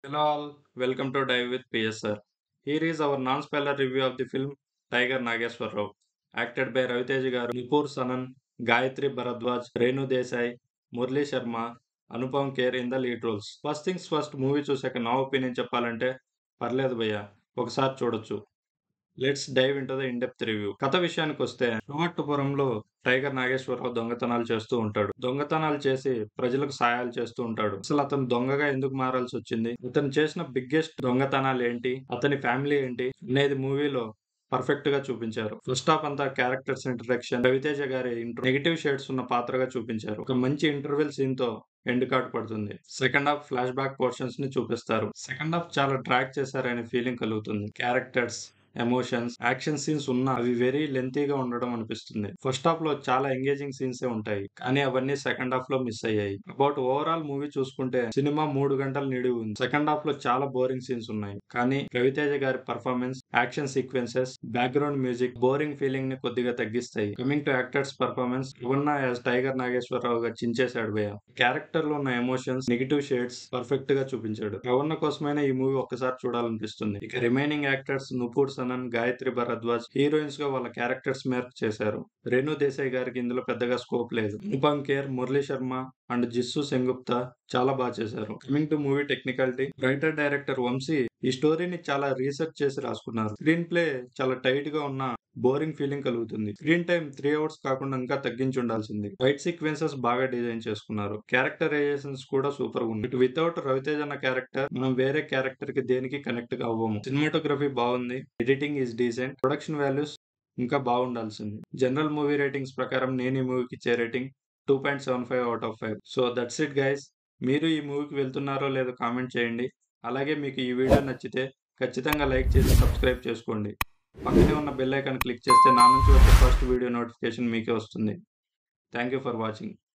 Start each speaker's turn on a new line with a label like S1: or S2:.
S1: Hello all, welcome to Dive with PSR. Here is our non-spoiler review of the film Tiger Nageswar Rao, acted by Raviteja garu, Nipur Sanan, Gayatri Bharadwaj, Renu Desai, Murli Sharma, Anupam Kher in the lead roles first things first movie చూసాక నా opinion చెప్పాలంటే పర్లేదు భయ్య ఒకసారి చూడొచ్చు let's dive into the in depth review కథ విషయానికి వస్తే శివట్టుపురంలో టైగర్ నాగేశ్వరరావు దొంగతనాలు చేస్తూ ఉంటాడు దొంగతనాలు చేసి ప్రజలకు సాయాలు చేస్తూ ఉంటాడు అసలు అతను దొంగగా ఎందుకు మారాల్సి వచ్చింది ఇతను చేసిన బిగ్గెస్ట్ దొంగతనాలు ఏంటి అతని ఫ్యామిలీ ఏంటి అనేది మూవీలో పర్ఫెక్ట్ గా చూపించారు ఫస్ట్ హాఫ్ అంతా క్యారెక్టర్స్ ఇంట్రడక్షన్ రవితేజ గారి నెగిటివ్ షేడ్స్ ఉన్న పాత్రగా చూపించారు ఒక మంచి ఇంటర్వెల్ సీన్ తో ఎండ్ కార్డ్ పడుతుంది second half flashback portions ని చూపిస్తారు సెకండ్ హాఫ్ చాలా ట్రాక్ చేశారనే ఫీలింగ్ కలుగుతుంది క్యారెక్టర్స్ ఎమోషన్స్ యాక్షన్ సీన్స్ ఉన్నా అవి వెరీ లెంతీగా ఉండడం అనిపిస్తుంది ఫస్ట్ హాఫ్ లో చాలా ఎంగేజింగ్ సీన్స్ ఉంటాయి కానీ అవన్నీ సెకండ్ హాఫ్ లో మిస్ అయ్యాయి అబౌట్ ఓవరాల్ మూవీ చూసుకుంటే సినిమా మూడు గంటలు నిడివి ఉంది సెకండ్ హాఫ్ లో చాలా బోరింగ్ సీన్స్ ఉన్నాయి కానీ రవితేజ గారి performance action sequences background music boring feeling ని కొద్దిగా తగ్గిస్తాయి కమింగ్ టు యాక్టర్స్ పర్ఫార్మెన్స్ ఇవన్న యాజ్ టైగర్ నాగేశ్వరరావు గా చించేశాడు భయ్య క్యారెక్టర్ లో ఉన్న ఎమోషన్స్ నెగిటివ్ షేడ్స్ పర్ఫెక్ట్ గా చూపించాడు రవణ కోసమైనా ఈ మూవీ ఒక్కసారి చూడాలనిపిస్తుంది ఇక remaining actors Nupur Sanon Gayatri Bharadwaj heroines గా వాళ్ళ క్యారెక్టర్స్ మేరకు చేశారు రేణు దేశాయ్ గారికి ఇందులో పెద్దగా స్కోప్ లేదు అనుపమ్ కేర్ మురళీ శర్మ అండ్ జిస్సు సెంగుప్తా చాలా బాగా చేశారు coming to movie technicality writer director Vamshi ఈ స్టోరీని చాలా రీసెర్చ్ చేసి రాసుకున్నారు స్క్రీన్ ప్లే చాలా టైట్ గా ఉన్న బోరింగ్ ఫీలింగ్ కలుగుతుంది స్క్రీన్ టైం త్రీ అవర్స్ కాకుండా ఇంకా తగ్గించి ఉండాల్సింది ఫైట్ సీక్వెన్సెస్ బాగా డిజైన్ చేసుకున్నారు క్యారెక్టరైజేషన్స్ కూడా సూపర్ ఉంది ఇటు వితౌట్ రవితేజ్ అన్న క్యారెక్టర్ మనం వేరే క్యారెక్టర్ కి దేనికి కనెక్ట్ అవ్వము సినిమాటోగ్రఫీ బాగుంది editing is decent production values ఇంకా బాగుండాల్సింది జనరల్ మూవీ రేటింగ్స్ ప్రకారం నేను ఈ మూవీకి ఇచ్చే rating two point seven five out of five so that's it guys మీరు ఈ మూవీకి వెళ్తున్నారో లేదో కామెంట్ చేయండి అలాగే మీకు ఈ వీడియో నచ్చితే ఖచ్చితంగా లైక్ చేసి సబ్స్క్రైబ్ చేసుకోండి పక్కనే ఉన్న బెల్ ఐకాన్ క్లిక్ చేస్తే నా నుంచి వచ్చే ఫస్ట్ వీడియో నోటిఫికేషన్ మీకే వస్తుంది థ్యాంక్ యూ ఫర్ వాచింగ్